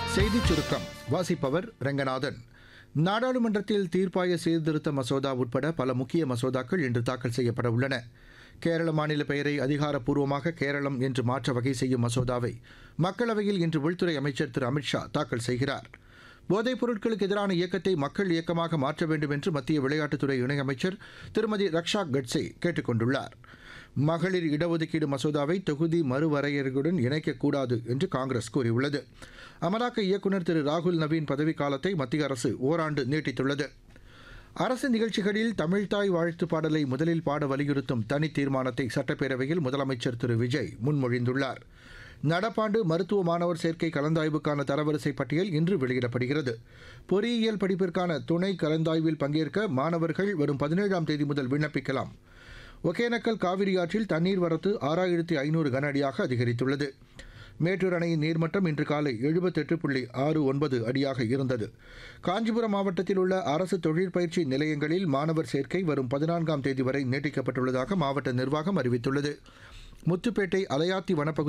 செய்திச் சுருக்கம் வாசிப்பவர் ரங்கநாதன் நாடாளுமன்றத்தில் தீர்ப்பாய சீர்திருத்த மசோதா உட்பட பல முக்கிய மசோதாக்கள் இன்று தாக்கல் செய்யப்பட உள்ளன கேரள மாநில பெயரை அதிகாரப்பூர்வமாக கேரளம் என்று மாற்ற வகை செய்யும் மசோதாவை மக்களவையில் இன்று உள்துறை அமைச்சர் திரு அமித்ஷா தாக்கல் செய்கிறார் போதைப் பொருட்களுக்கு எதிரான இயக்கத்தை மக்கள் இயக்கமாக மாற்ற வேண்டும் என்று மத்திய விளையாட்டுத்துறை இணையமைச்சர் திருமதி ரக்ஷா கட்சே கேட்டுக் கொண்டுள்ளார் மகளிர் இடஒதுக்கீடு மசோதாவை தொகுதி மறுவரையறையுடன் இணைக்கக்கூடாது என்று காங்கிரஸ் கூறியுள்ளது அமலாக்க இயக்குநர் திரு ராகுல் நவீன் பதவிக்காலத்தை மத்திய அரசு ஓராண்டு நீட்டித்துள்ளது அரசு நிகழ்ச்சிகளில் தமிழ்தாய் வாழ்த்து பாடலை முதலில் பாட வலியுறுத்தும் தனி தீர்மானத்தை சட்டப்பேரவையில் முதலமைச்சர் திரு விஜய் முன்மொழிந்துள்ளார் நடப்பாண்டு மருத்துவ மாணவர் சேர்க்கை கலந்தாய்வுக்கான தரவரிசை பட்டியல் இன்று வெளியிடப்படுகிறது பொறியியல் படிப்பிற்கான துணை கலந்தாய்வில் பங்கேற்க மாணவர்கள் வரும் பதினேழாம் தேதி முதல் விண்ணப்பிக்கலாம் ஒகேனக்கல் காவிரி ஆற்றில் தண்ணீர் வரத்து ஆறாயிரத்தி ஐநூறு கன அடியாக அதிகரித்துள்ளது மேட்டூர் அணையின் நீர்மட்டம் இன்று காலை எழுபத்தெட்டு புள்ளி ஆறு ஒன்பது அடியாக இருந்தது காஞ்சிபுரம் மாவட்டத்தில் உள்ள அரசு தொழிற்பயிற்சி நிலையங்களில் மாணவர் சேர்க்கை வரும் பதினான்காம் தேதி வரை நீட்டிக்கப்பட்டுள்ளதாக மாவட்ட நிர்வாகம் அறிவித்துள்ளது முத்துப்பேட்டை அலையாத்தி வனப்பகுதி